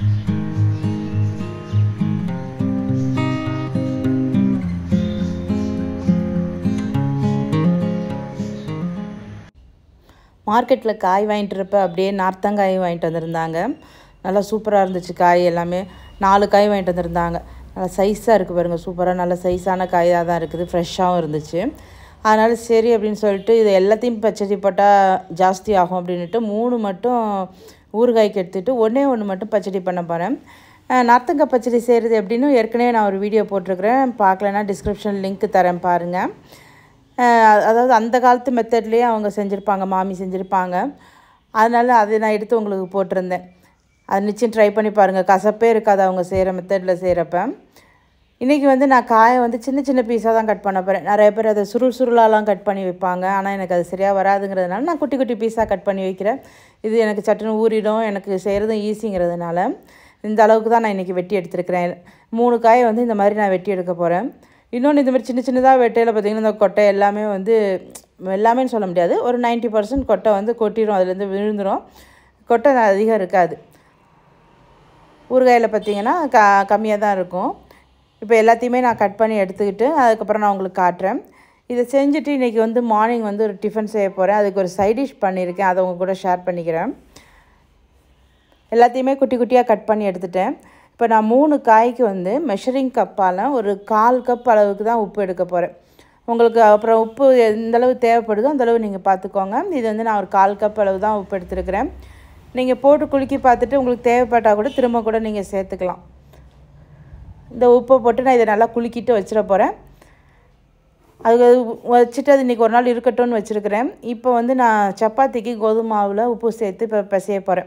மார்க்கெட்டில் காய் வாங்கிட்டு இருப்ப அப்படியே நார்த்தங்காய் வாங்கிட்டு வந்திருந்தாங்க நல்லா சூப்பராக இருந்துச்சு காய் எல்லாமே நாலு காய் வாங்கிட்டு வந்திருந்தாங்க நல்லா சைஸாக இருக்குது பாருங்கள் சூப்பராக நல்ல சைஸான காயாக தான் இருக்குது ஃப்ரெஷ்ஷாகவும் இருந்துச்சு அதனால் சரி அப்படின்னு சொல்லிட்டு இது எல்லாத்தையும் பச்சடி போட்டால் ஜாஸ்தி ஆகும் அப்படின்ட்டு மூணு மட்டும் ஊறுகாய்க்கு எடுத்துகிட்டு ஒன்றே ஒன்று மட்டும் பச்சடி பண்ண போகிறேன் நார்த்தங்காய் பச்சடி செய்கிறது எப்படின்னு ஏற்கனவே நான் ஒரு வீடியோ போட்டிருக்கிறேன் பார்க்கலன்னா டிஸ்கிரிப்ஷன் லிங்க் தரேன் பாருங்கள் அஹ் அதாவது அந்த காலத்து மெத்தட்லேயே அவங்க செஞ்சுருப்பாங்க மாமி செஞ்சுருப்பாங்க அதனால் அதை நான் எடுத்து உங்களுக்கு போட்டிருந்தேன் அது நிச்சயம் ட்ரை பண்ணி பாருங்கள் கசப்பே இருக்காது அவங்க செய்கிற மெத்தடில் செய்கிறப்ப இன்றைக்கி வந்து நான் காயை வந்து சின்ன சின்ன பீஸாக தான் கட் பண்ண போகிறேன் நிறைய பேர் அதை சுருள் சுருளாலாம் கட் பண்ணி வைப்பாங்க ஆனால் எனக்கு அது சரியாக வராதுங்கிறதுனால நான் குட்டி குட்டி பீஸாக கட் பண்ணி வைக்கிறேன் இது எனக்கு சட்டுன்னு ஊறிடும் எனக்கு செய்கிறதும் ஈஸிங்கிறதுனால இந்த அளவுக்கு தான் நான் இன்றைக்கி வெட்டி எடுத்துருக்கிறேன் மூணு காயை வந்து இந்த மாதிரி நான் வெட்டி எடுக்க போகிறேன் இன்னொன்று இந்த மாதிரி சின்ன சின்னதாக வெட்டையில் பார்த்திங்கன்னா இந்த கொட்டை எல்லாமே வந்து எல்லாமேன்னு சொல்ல முடியாது ஒரு 90% பர்சன்ட் கொட்டை வந்து கொட்டிடும் அதுலேருந்து விழுந்துடும் கொட்டை அதிகம் இருக்காது ஊறுகாயில் பார்த்தீங்கன்னா க கம்மியாக தான் இருக்கும் இப்போ எல்லாத்தையுமே நான் கட் பண்ணி எடுத்துக்கிட்டு அதுக்கப்புறம் நான் உங்களுக்கு காட்டுறேன் இதை செஞ்சுட்டு இன்றைக்கி வந்து மார்னிங் வந்து ஒரு டிஃபன் செய்ய போகிறேன் அதுக்கு ஒரு சைட் டிஷ் பண்ணியிருக்கேன் அதை உங்க கூட ஷேர் பண்ணிக்கிறேன் எல்லாத்தையுமே குட்டி குட்டியாக கட் பண்ணி எடுத்துட்டேன் இப்போ நான் மூணு காய்க்கு வந்து மெஷரிங் கப்பால் ஒரு கால் கப் அளவுக்கு தான் உப்பு எடுக்க போகிறேன் உங்களுக்கு அப்புறம் உப்பு எந்த அளவு தேவைப்படுதோ அந்த அளவு நீங்கள் பார்த்துக்கோங்க இது வந்து நான் ஒரு கால் கப் அளவு தான் உப்பு எடுத்துருக்கிறேன் நீங்கள் போட்டு குலுக்கி பார்த்துட்டு உங்களுக்கு தேவைப்பட்டால் கூட திரும்ப கூட நீங்கள் சேர்த்துக்கலாம் இந்த உப்பை போட்டு நான் இதை நல்லா குலுக்கிட்டு வச்சிட போகிறேன் அது வச்சுட்டு அது இன்றைக்கி ஒரு நாள் இருக்கட்டும்னு வச்சுருக்கிறேன் இப்போ வந்து நான் சப்பாத்திக்கு கோதுமை மாவில் உப்பு சேர்த்து இப்போ பிசைய போகிறேன்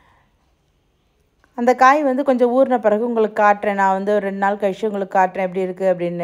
அந்த காய் வந்து கொஞ்சம் ஊறின பிறகு உங்களுக்கு காட்டுறேன் நான் வந்து ஒரு ரெண்டு நாள் கழிச்சு உங்களுக்கு காட்டுறேன் எப்படி இருக்குது அப்படின்னு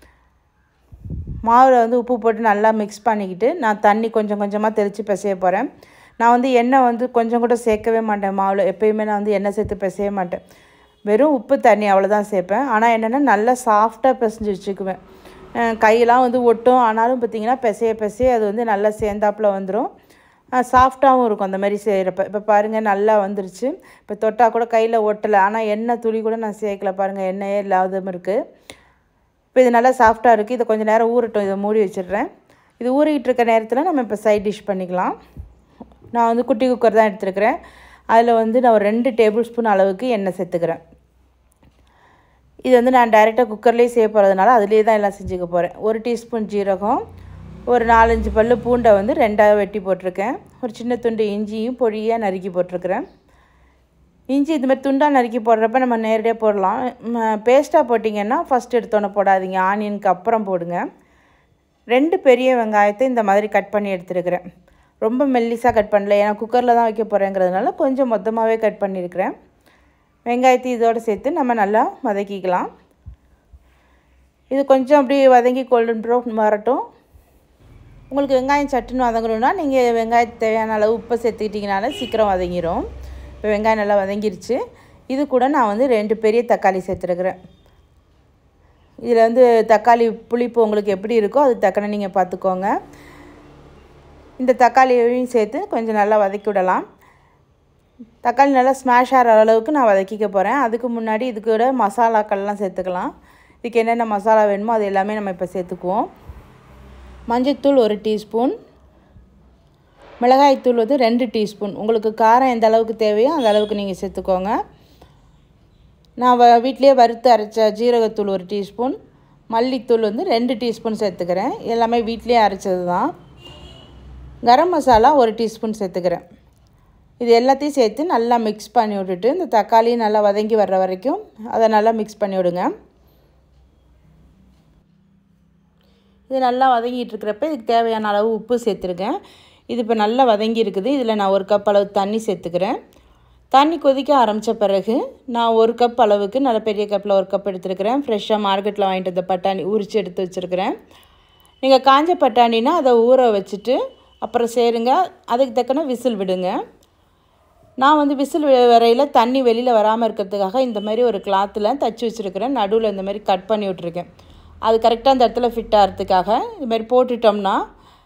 மாவில் வந்து உப்பு போட்டு நல்லா மிக்ஸ் பண்ணிக்கிட்டு நான் தண்ணி கொஞ்சம் கொஞ்சமாக தெளித்து பிசைய போகிறேன் நான் வந்து எண்ணெய் வந்து கொஞ்சம் கூட சேர்க்கவே மாட்டேன் மாவில் எப்பயுமே நான் வந்து எண்ணெய் சேர்த்து பிசைய மாட்டேன் வெறும் உப்பு தண்ணி அவ்வளோதான் சேர்ப்பேன் ஆனால் என்னென்னா நல்லா சாஃப்டாக பிசைஞ்சு வச்சுக்குவேன் அஹ் கையெல்லாம் வந்து ஒட்டும் ஆனாலும் பார்த்திங்கன்னா பிசைய பிசைய அது வந்து நல்லா சேர்ந்தாப்பில் வந்துடும் சாஃப்டாகவும் இருக்கும் அந்த மாதிரி செய்கிறப்ப இப்போ பாருங்கள் நல்லா வந்துருச்சு இப்போ தொட்டால் கூட கையில் ஒட்டலை ஆனால் எண்ணெய் துளி கூட நான் சேர்க்கல பாருங்கள் எண்ணெயே இல்லாத இருக்குது இப்போ இது நல்லா சாஃப்டாக இருக்குது இதை கொஞ்சம் நேரம் ஊறட்டும் இதை மூடி வச்சிடுறேன் இது ஊறிக்கிட்டு இருக்க நேரத்தில் நம்ம இப்போ சைட் டிஷ் பண்ணிக்கலாம் நான் வந்து குட்டி குக்கர் தான் எடுத்துருக்கிறேன் அதில் வந்து நான் ஒரு ரெண்டு டேபிள் ஸ்பூன் அளவுக்கு எண்ணெய் சேர்த்துக்கிறேன் இது வந்து நான் டைரெக்டாக குக்கர்லேயே செய்ய போகிறதுனால அதுலேயே தான் எல்லாம் செஞ்சுக்க போகிறேன் ஒரு டீஸ்பூன் ஜீரகம் ஒரு நாலஞ்சு பல்லு பூண்டை வந்து ரெண்டாக வெட்டி போட்டிருக்கேன் ஒரு சின்ன துண்டு இஞ்சியும் பொடியாக நறுக்கி போட்டிருக்கிறேன் இஞ்சி இது மாதிரி துண்டாக நறுக்கி போடுறப்ப நம்ம நேரடியாக போடலாம் பேஸ்ட்டாக போட்டிங்கன்னா ஃபஸ்ட் எடுத்தோன்னே போடாதீங்க ஆனியனுக்கு அப்புறம் போடுங்க ரெண்டு பெரிய வெங்காயத்தை இந்த மாதிரி கட் பண்ணி எடுத்துருக்கிறேன் ரொம்ப மெல்லிஸாக கட் பண்ணல ஏன்னா குக்கரில் தான் வைக்க போகிறேங்கிறதுனால கொஞ்சம் மொத்தமாகவே கட் பண்ணியிருக்கிறேன் வெங்காயத்தை இதோடு சேர்த்து நம்ம நல்லா வதக்கிக்கலாம் இது கொஞ்சம் அப்படியே வதங்கி கோல்டன் ப்ரௌன் வரட்டும் உங்களுக்கு வெங்காயம் சட்டுன்னு வதங்கணும்னா நீங்கள் வெங்காயத்துக்கு தேவையான அளவு உப்பை சேர்த்துக்கிட்டிங்கனால சீக்கிரம் வதங்கிடும் இப்போ வெங்காயம் நல்லா வதங்கிருச்சு இது கூட நான் வந்து ரெண்டு பெரிய தக்காளி சேர்த்துருக்குறேன் இதில் வந்து தக்காளி புளிப்பு உங்களுக்கு எப்படி இருக்கோ அது தக்கன நீங்கள் பார்த்துக்கோங்க இந்த தக்காளியையும் சேர்த்து கொஞ்சம் நல்லா வதக்கி விடலாம் தக்காளி நல்லா ஸ்மாஷ் ஆகிற அளவுக்கு நான் வதக்கிக்க போகிறேன் அதுக்கு முன்னாடி இது கூட மசாலாக்கள்லாம் சேர்த்துக்கலாம் இதுக்கு என்னென்ன மசாலா வேணுமோ அது எல்லாமே நம்ம இப்போ சேர்த்துக்குவோம் மஞ்சள்தூள் ஒரு டீஸ்பூன் மிளகாய்த்தூள் வந்து ரெண்டு டீஸ்பூன் உங்களுக்கு காரம் எந்த அளவுக்கு தேவையோ அந்த அளவுக்கு நீங்கள் சேர்த்துக்கோங்க நான் வ வீட்டிலேயே வறுத்து அரைச்ச ஜீரகத்தூள் ஒரு டீஸ்பூன் மல்லித்தூள் வந்து ரெண்டு டீஸ்பூன் சேர்த்துக்கிறேன் எல்லாமே வீட்டிலேயே அரைச்சது தான் கரம் மசாலா ஒரு டீஸ்பூன் சேர்த்துக்கிறேன் இது எல்லாத்தையும் சேர்த்து நல்லா மிக்ஸ் பண்ணி விட்டுட்டு இந்த தக்காளி நல்லா வதங்கி வர்ற வரைக்கும் அதை நல்லா மிக்ஸ் பண்ணி விடுங்க இது நல்லா வதங்கிட்டு இருக்கிறப்ப இதுக்கு தேவையான அளவு உப்பு சேர்த்துருக்கேன் இது இப்போ நல்லா வதங்கி இருக்குது இதில் நான் ஒரு கப் அளவு தண்ணி சேர்த்துக்கிறேன் தண்ணி கொதிக்க ஆரம்பித்த பிறகு நான் ஒரு கப் அளவுக்கு நல்ல பெரிய கப்பில் ஒரு கப் எடுத்துருக்கிறேன் ஃப்ரெஷ்ஷாக மார்க்கெட்டில் வாங்கிட்டு வந்த பட்டாணி உரித்து எடுத்து வச்சுருக்கிறேன் நீங்கள் காஞ்ச பட்டாணினா அதை ஊற வச்சுட்டு அப்புறம் சேருங்க அதுக்கு தக்கன விசில் விடுங்க நான் வந்து விசில் வரையில் தண்ணி வெளியில் வராமல் இருக்கிறதுக்காக இந்த மாதிரி ஒரு கிளாத்தில் தச்சு வச்சுருக்கிறேன் நடுவில் இந்த மாதிரி கட் பண்ணி விட்ருக்கேன் அது கரெக்டாக அந்த இடத்துல ஃபிட் ஆகிறதுக்காக இது மாதிரி போட்டுட்டோம்னா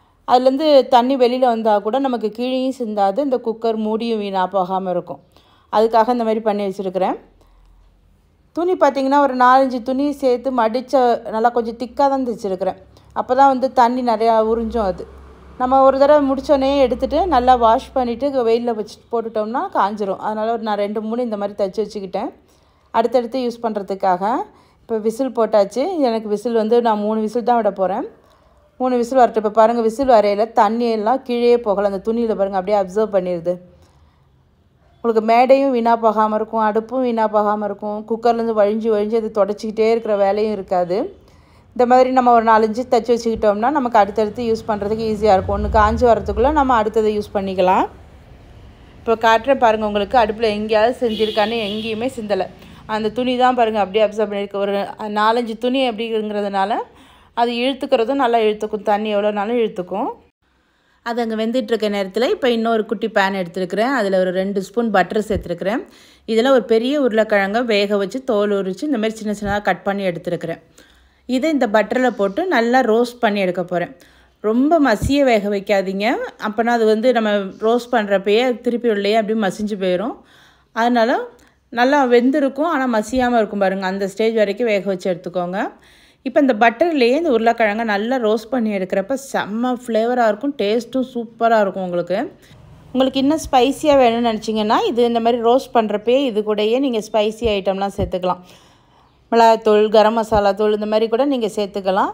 அதுலேருந்து தண்ணி வெளியில் வந்தால் கூட நமக்கு கீழேயும் சிந்தாது இந்த குக்கர் மூடியும் வீணாக போகாமல் இருக்கும் அதுக்காக இந்த மாதிரி பண்ணி வச்சுருக்கிறேன் துணி பார்த்திங்கன்னா ஒரு நாலஞ்சு துணி சேர்த்து மடித்த நல்லா கொஞ்சம் திக்காக தான் தைச்சிருக்கிறேன் அப்போ தான் வந்து தண்ணி நிறையா உறிஞ்சும் அது நம்ம ஒரு தடவை முடித்தோடனே எடுத்துகிட்டு நல்லா வாஷ் பண்ணிவிட்டு வெயிலில் வச்சு போட்டுட்டோம்னா காஞ்சிரும் அதனால் ஒரு நான் ரெண்டு மூணு இந்த மாதிரி தைச்சி வச்சுக்கிட்டேன் அடுத்தடுத்து யூஸ் பண்ணுறதுக்காக இப்போ விசில் போட்டாச்சு எனக்கு விசில் வந்து நான் மூணு விசில் தான் விட போகிறேன் மூணு விசில் வரட்டும் இப்போ பாருங்கள் விசில் வரையில் தண்ணி எல்லாம் கீழே போகலை அந்த துணியில் பாருங்கள் அப்படியே அப்சர்வ் பண்ணிடுது உங்களுக்கு மேடையும் வீணாக போகாமல் இருக்கும் அடுப்பும் வீணாக போகாமல் இருக்கும் குக்கர்லேருந்து வழிஞ்சு வழிஞ்சு அது தொடச்சிக்கிட்டே இருக்கிற வேலையும் இருக்காது இந்த மாதிரி நம்ம ஒரு நாலஞ்சு தைச்சி வச்சுக்கிட்டோம்னா நமக்கு அடுத்தடுத்து யூஸ் பண்ணுறதுக்கு ஈஸியாக இருக்கும் ஒன்று காஞ்சி வரத்துக்குள்ளே நம்ம அடுத்ததை யூஸ் பண்ணிக்கலாம் இப்போ காட்டுறேன் பாருங்கள் உங்களுக்கு அடுப்பில் எங்கேயாவது செஞ்சுருக்கான்னு எங்கேயுமே சிந்தலை அந்த துணி தான் பாருங்கள் அப்படியே அப்சர்வ் பண்ணியிருக்கு ஒரு நாலஞ்சு துணி அப்படிங்கிறதுனால அது இழுத்துக்கிறதும் நல்லா இழுத்துக்கும் தண்ணி எவ்வளோனாலும் இழுத்துக்கும் அது அங்கே வெந்துட்டுருக்க நேரத்தில் இப்போ இன்னொரு குட்டி பேன் எடுத்துருக்கிறேன் அதில் ஒரு ரெண்டு ஸ்பூன் பட்டர் சேர்த்துருக்குறேன் இதில் ஒரு பெரிய உருளைக்கிழங்க வேக வச்சு தோல் உரித்து இந்த மாதிரி சின்ன சின்னதாக கட் பண்ணி எடுத்துருக்கிறேன் இதை இந்த பட்டரில் போட்டு நல்லா ரோஸ்ட் பண்ணி எடுக்க போகிறேன் ரொம்ப மசிய வேக வைக்காதீங்க அப்போனா அது வந்து நம்ம ரோஸ்ட் பண்ணுறப்பயே திருப்பி உள்ளே அப்படியே மசிஞ்சு போயிடும் அதனால் நல்லா வெந்திருக்கும் ஆனால் மசியாமல் இருக்கும் பாருங்கள் அந்த ஸ்டேஜ் வரைக்கும் வேக வச்சு எடுத்துக்கோங்க இப்போ இந்த பட்டர்லேயே இந்த உருளைக்கிழங்க நல்லா ரோஸ்ட் பண்ணி எடுக்கிறப்ப செம்ம ஃப்ளேவராக இருக்கும் டேஸ்ட்டும் சூப்பராக இருக்கும் உங்களுக்கு உங்களுக்கு இன்னும் ஸ்பைஸியாக வேணும்னு நினச்சிங்கன்னா இது இந்த மாதிரி ரோஸ்ட் பண்ணுறப்பே இது கூடயே நீங்கள் ஸ்பைசி ஐட்டம்லாம் சேர்த்துக்கலாம் மிளகாத்தூள் கரம் மசாலா தூள் இந்த மாதிரி கூட நீங்கள் சேர்த்துக்கலாம்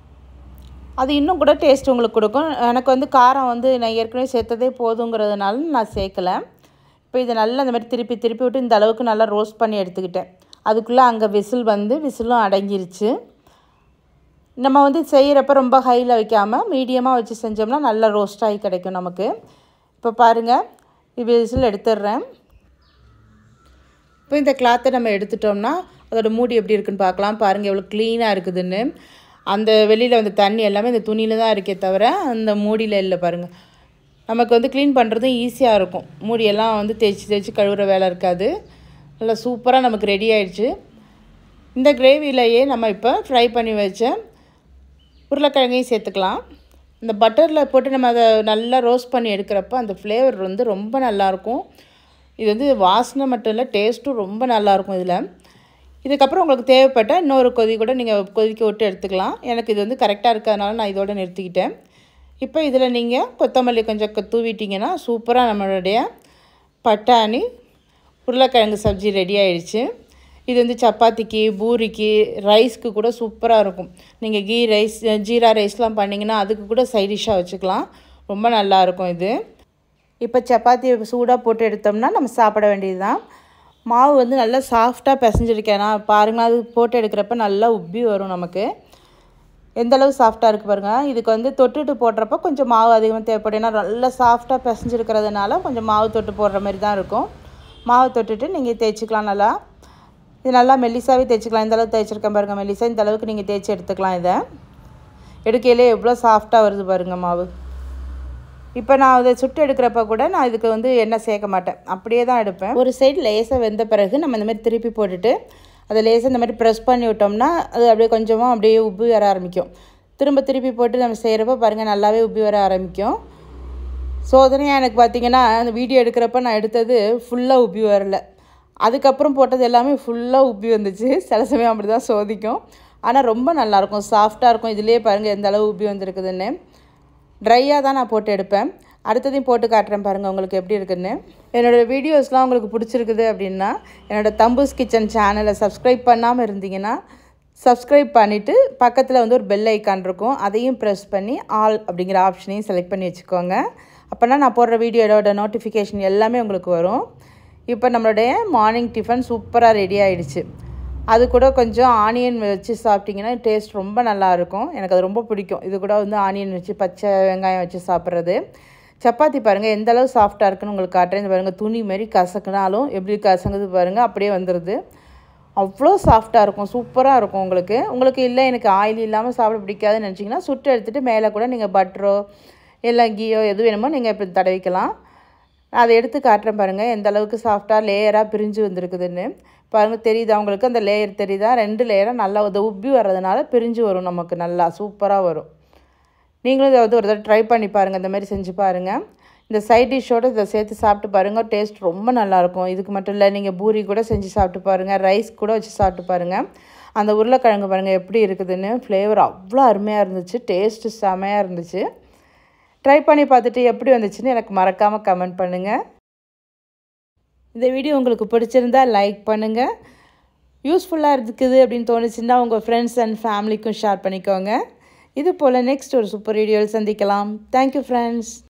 அது இன்னும் கூட டேஸ்ட் உங்களுக்கு கொடுக்கும் எனக்கு வந்து காரம் வந்து நான் ஏற்கனவே சேர்த்ததே போதுங்கிறதுனால நான் சேர்க்கலை இப்போ இதை நல்லா இந்த மாதிரி திருப்பி திருப்பி விட்டு இந்த அளவுக்கு நல்லா ரோஸ்ட் பண்ணி எடுத்துக்கிட்டேன் அதுக்குள்ளே அங்கே விசில் வந்து விசிலும் அடங்கிருச்சு நம்ம வந்து செய்கிறப்ப ரொம்ப ஹையில் வைக்காமல் மீடியமாக வச்சு செஞ்சோம்னா நல்லா ரோஸ்ட் ஆகி கிடைக்கும் நமக்கு இப்போ பாருங்கள் விசில் எடுத்துடுறேன் இப்போ இந்த கிளாத்தை நம்ம எடுத்துட்டோம்னா அதோட மூடி எப்படி இருக்குன்னு பார்க்கலாம் பாருங்கள் எவ்வளோ க்ளீனாக இருக்குதுன்னு அந்த வெளியில் வந்து தண்ணி எல்லாமே இந்த துணியில் தான் இருக்கே தவிர அந்த மூடியில் இல்லை பாருங்கள் நமக்கு வந்து க்ளீன் பண்ணுறதும் ஈஸியாக இருக்கும் மூடியெல்லாம் வந்து தேய்ச்சி தேய்ச்சி கழுவுற வேலை இருக்காது நல்லா சூப்பராக நமக்கு ரெடி ஆயிடுச்சு இந்த கிரேவிலையே நம்ம இப்போ ஃப்ரை பண்ணி வச்ச உருளைக்கிழங்கையும் சேர்த்துக்கலாம் இந்த பட்டரில் போட்டு நம்ம அதை நல்லா ரோஸ்ட் பண்ணி எடுக்கிறப்ப அந்த ஃப்ளேவர் வந்து ரொம்ப நல்லாயிருக்கும் இது வந்து வாசனை மட்டும் இல்லை டேஸ்ட்டும் ரொம்ப நல்லாயிருக்கும் இதில் இதுக்கப்புறம் உங்களுக்கு தேவைப்பட்ட இன்னொரு கொதி கூட நீங்கள் கொதிக்க விட்டு எடுத்துக்கலாம் எனக்கு இது வந்து கரெக்டாக இருக்கிறதுனால நான் இதோட நிறுத்திக்கிட்டேன் இப்போ இதில் நீங்கள் கொத்தமல்லி கொஞ்சம் தூவிட்டிங்கன்னா சூப்பராக நம்மளுடைய பட்டாணி உருளைக்கிழங்கு சப்ஜி ரெடி ஆயிடுச்சு இது வந்து சப்பாத்திக்கு பூரிக்கு ரைஸ்க்கு கூட சூப்பராக இருக்கும் நீங்கள் கீ ரைஸ் ஜீரா ரைஸ்லாம் பண்ணிங்கன்னா அதுக்கு கூட சைடிஷ்ஷாக வச்சுக்கலாம் ரொம்ப நல்லாயிருக்கும் இது இப்போ சப்பாத்தி சூடாக போட்டு எடுத்தோம்னா நம்ம சாப்பிட வேண்டியது தான் மாவு வந்து நல்லா சாஃப்டாக பிசைஞ்சிருக்கேன் நான் பாருங்கள் அது போட்டு எடுக்கிறப்ப நல்லா உப்பி வரும் நமக்கு எந்த அளவு சாஃப்டாக இருக்குது பாருங்கள் இதுக்கு வந்து தொட்டுட்டு போடுறப்ப கொஞ்சம் மாவு அதிகமாக தேவைப்படும் ஏன்னா நல்லா சாஃப்டாக பிசைஞ்சிருக்கிறதுனால கொஞ்சம் மாவு தொட்டு போடுற மாதிரி தான் இருக்கும் மாவு தொட்டுட்டு நீங்கள் தேய்ச்சிக்கலாம் நல்லா இது நல்லா மெல்லிசாவே தேய்ச்சிக்கலாம் இந்த அளவுக்கு தேய்ச்சிருக்கேன் பாருங்கள் மெல்லிசா இந்த அளவுக்கு நீங்கள் தேய்ச்சி எடுத்துக்கலாம் இதை எடுக்கையிலே எவ்வளோ சாஃப்டாக வருது பாருங்கள் மாவு இப்போ நான் அதை சுட்டு எடுக்கிறப்ப கூட நான் இதுக்கு வந்து எண்ணெய் சேர்க்க மாட்டேன் அப்படியே தான் எடுப்பேன் ஒரு சைடு லேசாக வெந்த பிறகு நம்ம இந்த மாதிரி திருப்பி போட்டுட்டு அதை லேசாக இந்த மாதிரி ப்ரெஸ் பண்ணி விட்டோம்னா அது அப்படியே கொஞ்சமாக அப்படியே உப்பி வர ஆரம்பிக்கும் திரும்ப திருப்பி போட்டு நம்ம செய்கிறப்ப பாருங்கள் நல்லாவே உப்பி வர ஆரம்பிக்கும் சோதனையாக எனக்கு பார்த்தீங்கன்னா அந்த வீடியோ எடுக்கிறப்ப நான் எடுத்தது ஃபுல்லாக உப்பி வரல அதுக்கப்புறம் போட்டது எல்லாமே ஃபுல்லாக உப்பி வந்துச்சு சில சமயம் அப்படி தான் சோதிக்கும் ஆனால் ரொம்ப நல்லாயிருக்கும் சாஃப்டாக இருக்கும் இதுலேயே பாருங்கள் எந்த அளவு உப்பி வந்திருக்குதுன்னு ட்ரையாக தான் நான் போட்டு எடுப்பேன் அடுத்ததையும் போட்டு காட்டுறேன் பாருங்கள் உங்களுக்கு எப்படி இருக்குன்னு என்னோடய வீடியோஸ்லாம் உங்களுக்கு பிடிச்சிருக்குது அப்படின்னா என்னோடய தம்பூஸ் கிச்சன் சேனலை சப்ஸ்கிரைப் பண்ணாமல் இருந்தீங்கன்னா சப்ஸ்கிரைப் பண்ணிவிட்டு பக்கத்தில் வந்து ஒரு பெல் ஐக்கான் இருக்கும் அதையும் ப்ரெஸ் பண்ணி ஆல் அப்படிங்கிற ஆப்ஷனையும் செலக்ட் பண்ணி வச்சுக்கோங்க அப்போனா நான் போடுற வீடியோட நோட்டிஃபிகேஷன் எல்லாமே உங்களுக்கு வரும் இப்போ நம்மளுடைய மார்னிங் டிஃபன் சூப்பராக ரெடி ஆகிடுச்சு அது கூட கொஞ்சம் ஆனியன் வச்சு சாப்பிட்டிங்கன்னா டேஸ்ட் ரொம்ப நல்லாயிருக்கும் எனக்கு அது ரொம்ப பிடிக்கும் இது கூட வந்து ஆனியன் வச்சு பச்சை வெங்காயம் வச்சு சாப்பிட்றது சப்பாத்தி பாருங்கள் எந்த அளவு சாஃப்டாக இருக்குன்னு உங்களுக்கு காட்டுறேன் இந்த பாருங்கள் துணி மாரி கசக்குனாலும் எப்படி கசங்குது பாருங்கள் அப்படியே வந்துடுது அவ்வளோ சாஃப்டாக இருக்கும் சூப்பராக இருக்கும் உங்களுக்கு உங்களுக்கு இல்லை எனக்கு ஆயில் இல்லாமல் சாப்பிட பிடிக்காதுன்னு நினச்சிங்கன்னா சுட்டு எடுத்துகிட்டு மேலே கூட நீங்கள் பட்டரோ இல்லை கீயோ எது வேணுமோ நீங்கள் இப்படி தடவிக்கலாம் நான் அதை எடுத்து காட்டுறேன் பாருங்கள் எந்த அளவுக்கு சாஃப்டாக லேயராக பிரிஞ்சு வந்திருக்குதுன்னு பாருங்கள் தெரியுதா உங்களுக்கு அந்த லேயர் தெரியுதா ரெண்டு லேயராக நல்லா அதை உப்பி வர்றதுனால பிரிஞ்சு வரும் நமக்கு நல்லா சூப்பராக வரும் நீங்களும் இதை வந்து ஒரு தடவை ட்ரை பண்ணி பாருங்கள் இந்த மாதிரி செஞ்சு பாருங்கள் இந்த சைட் டிஷ்ஷோடு இதை சேர்த்து சாப்பிட்டு பாருங்கள் டேஸ்ட் ரொம்ப நல்லாயிருக்கும் இதுக்கு மட்டும் இல்லை நீங்கள் பூரி கூட செஞ்சு சாப்பிட்டு பாருங்கள் ரைஸ் கூட வச்சு சாப்பிட்டு பாருங்கள் அந்த உருளைக்கிழங்கு பாருங்கள் எப்படி இருக்குதுன்னு ஃப்ளேவர் அவ்வளோ அருமையாக இருந்துச்சு டேஸ்ட்டு செமையாக இருந்துச்சு ட்ரை பண்ணி பார்த்துட்டு எப்படி வந்துச்சுன்னு எனக்கு மறக்காமல் கமெண்ட் பண்ணுங்கள் இந்த வீடியோ உங்களுக்கு பிடிச்சிருந்தா லைக் பண்ணுங்கள் யூஸ்ஃபுல்லாக இருக்குது அப்படின்னு தோணுச்சுன்னா உங்கள் ஃப்ரெண்ட்ஸ் அண்ட் ஃபேமிலிக்கும் ஷேர் பண்ணிக்கோங்க இது போல் நெக்ஸ்ட் ஒரு சூப்பர் வீடியோவில் சந்திக்கலாம் தேங்க்யூ ஃப்ரெண்ட்ஸ்